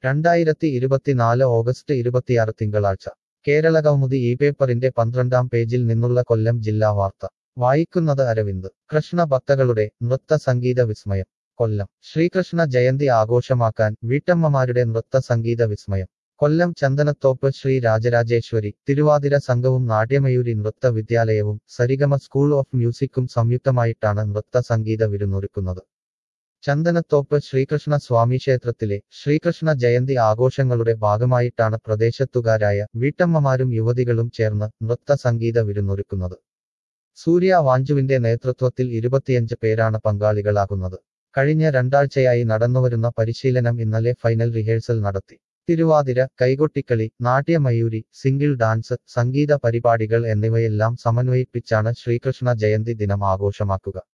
രണ്ടായിരത്തി ഇരുപത്തിനാല് ഓഗസ്റ്റ് ഇരുപത്തിയാറ് തിങ്കളാഴ്ച കേരള കൗമുദി ഈ പേപ്പറിന്റെ പന്ത്രണ്ടാം പേജിൽ നിന്നുള്ള കൊല്ലം ജില്ലാ വാർത്ത വായിക്കുന്നത് അരവിന്ദ് കൃഷ്ണ ഭക്തകളുടെ നൃത്ത സംഗീത വിസ്മയം കൊല്ലം ശ്രീകൃഷ്ണ ജയന്തി ആഘോഷമാക്കാൻ വീട്ടമ്മമാരുടെ നൃത്ത സംഗീത വിസ്മയം കൊല്ലം ചന്ദനത്തോപ്പ് ശ്രീ രാജരാജേശ്വരി തിരുവാതിര സംഘവും നാട്യമയൂരി നൃത്ത വിദ്യാലയവും സരിഗമ സ്കൂൾ ഓഫ് മ്യൂസിക്കും സംയുക്തമായിട്ടാണ് നൃത്ത സംഗീത വിരുന്നൊരുക്കുന്നത് ചന്ദനത്തോപ്പ് ശ്രീകൃഷ്ണ സ്വാമി ക്ഷേത്രത്തിലെ ശ്രീകൃഷ്ണ ജയന്തി ആഘോഷങ്ങളുടെ ഭാഗമായിട്ടാണ് പ്രദേശത്തുകാരായ വീട്ടമ്മമാരും യുവതികളും ചേർന്ന് നൃത്ത സംഗീത വിരുന്നൊരുക്കുന്നത് സൂര്യ വാഞ്ചുവിന്റെ നേതൃത്വത്തിൽ ഇരുപത്തിയഞ്ച് പേരാണ് പങ്കാളികളാകുന്നത് കഴിഞ്ഞ രണ്ടാഴ്ചയായി നടന്നുവരുന്ന പരിശീലനം ഇന്നലെ ഫൈനൽ റിഹേഴ്സൽ നടത്തി തിരുവാതിര കൈകൊട്ടിക്കളി നാട്യമയൂരി സിംഗിൾ ഡാൻസ് സംഗീത പരിപാടികൾ എന്നിവയെല്ലാം സമന്വയിപ്പിച്ചാണ് ശ്രീകൃഷ്ണ ജയന്തി ദിനം ആഘോഷമാക്കുക